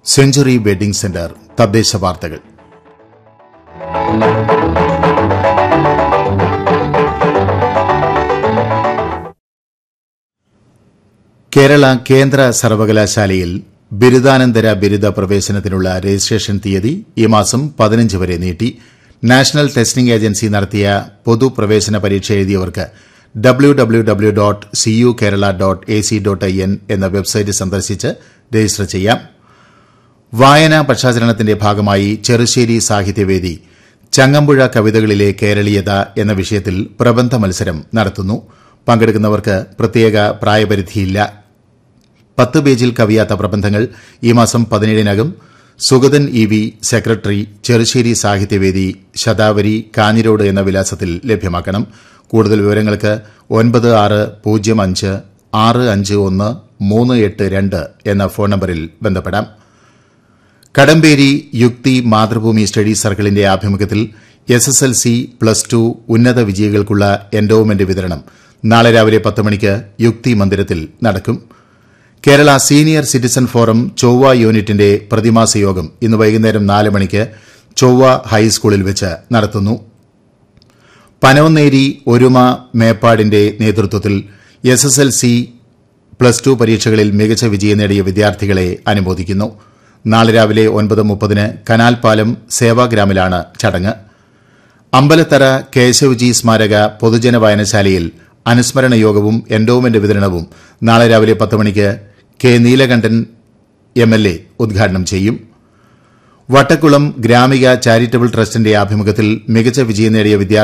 century wedding centre തദ്ദേശ വാർത്തകൾ കേരള കേന്ദ്ര സർവകലാശാലയിൽ ബിരുദാനന്തര ബിരുദ പ്രവേശനത്തിനുള്ള രജിസ്ട്രേഷൻ തീയതി ഈ മാസം പതിനഞ്ച് വരെ നീട്ടി നാഷണൽ ടെസ്റ്റിംഗ് ഏജൻസി നടത്തിയ പൊതുപ്രവേശന പരീക്ഷ എഴുതിയവർക്ക് W W W dot CU Kerala dot A C dot I N എന്ന വെബ്സൈറ്റ് സന്ദർശിച്ച് രജിസ്റ്റർ ചെയ്യാം വായനാ പക്ഷാചരണത്തിന്റെ ഭാഗമായി ചെറുശ്ശേരി സാഹിത്യവേദി ചങ്ങമ്പുഴ കവിതകളിലെ കേരളീയത എന്ന വിഷയത്തിൽ പ്രബന്ധ മത്സരം നടത്തുന്നു പങ്കെടുക്കുന്നവർക്ക് പ്രത്യേക പ്രായപരിധിയില്ല പത്ത് പേജിൽ കവിയാത്ത പ്രബന്ധങ്ങൾ ഈ മാസം പതിനേഴിനകം Sugathan E V secretary Cherussery സാഹിത്യവേദി ശതാവരി കാഞ്ഞിരോട് എന്ന വിലാസത്തിൽ ലഭ്യമാക്കണം കൂടുതൽ വിവരങ്ങൾക്ക് ഒൻപത് ആറ് പൂജ്യം അഞ്ച് ആറ് അഞ്ച് ഒന്ന് മൂന്ന് എട്ട് രണ്ട് എന്ന ഫോൺ നമ്പറിൽ ബന്ധപ്പെടാം കടമ്പേരി യുക്തി മാതൃഭൂമി സ്റ്റഡി സർക്കിളിന്റെ ആഭിമുഖ്യത്തിൽ S S L C plus two ഉന്നത വിജയികൾക്കുള്ള എൻഡോവ്മെന്റ് വിതരണം നാളെ രാവിലെ പത്ത് മണിക്ക് യുക്തി മന്ദിരത്തിൽ നടക്കും കേരള സീനിയർ സിറ്റിസൺ ഫോറം ചൊവ്വ യൂണിറ്റിന്റെ പ്രതിമാസ യോഗം ഇന്ന് വൈകുന്നേരം നാല് മണിക്ക് ചൊവ്വ ഹൈസ്കൂളിൽ വെച്ച് നടത്തുന്നു പനോന്നേരി ഒരുമ മേപ്പാടിന്റെ നേതൃത്വത്തിൽ S S L C plus two പരീക്ഷകളിൽ മികച്ച വിജയം നേടിയ വിദ്യാർത്ഥികളെ അനുമോദിക്കുന്നു നാളെ രാവിലെ ഒൻപത് മുപ്പതിന് കനാൽപാലം സേവാഗ്രാമിലാണ് ചടങ്ങ് അമ്പലത്തറ കേശവജി സ്മാരക പൊതുജന വായനശാലയിൽ അനുസ്മരണ യോഗവും എൻഡോവ്മെന്റ് വിതരണവും നാളെ രാവിലെ പത്ത് മണിക്ക് K Neelakandan M L A ഉദ്ഘാടനം ചെയ്യും വട്ടക്കുളം ഗ്രാമിക ചാരിറ്റബിൾ ട്രസ്റ്റിന്റെ ആഭിമുഖ്യത്തിൽ മികച്ച വിജയം നേടിയ വിദ്യാർത്ഥി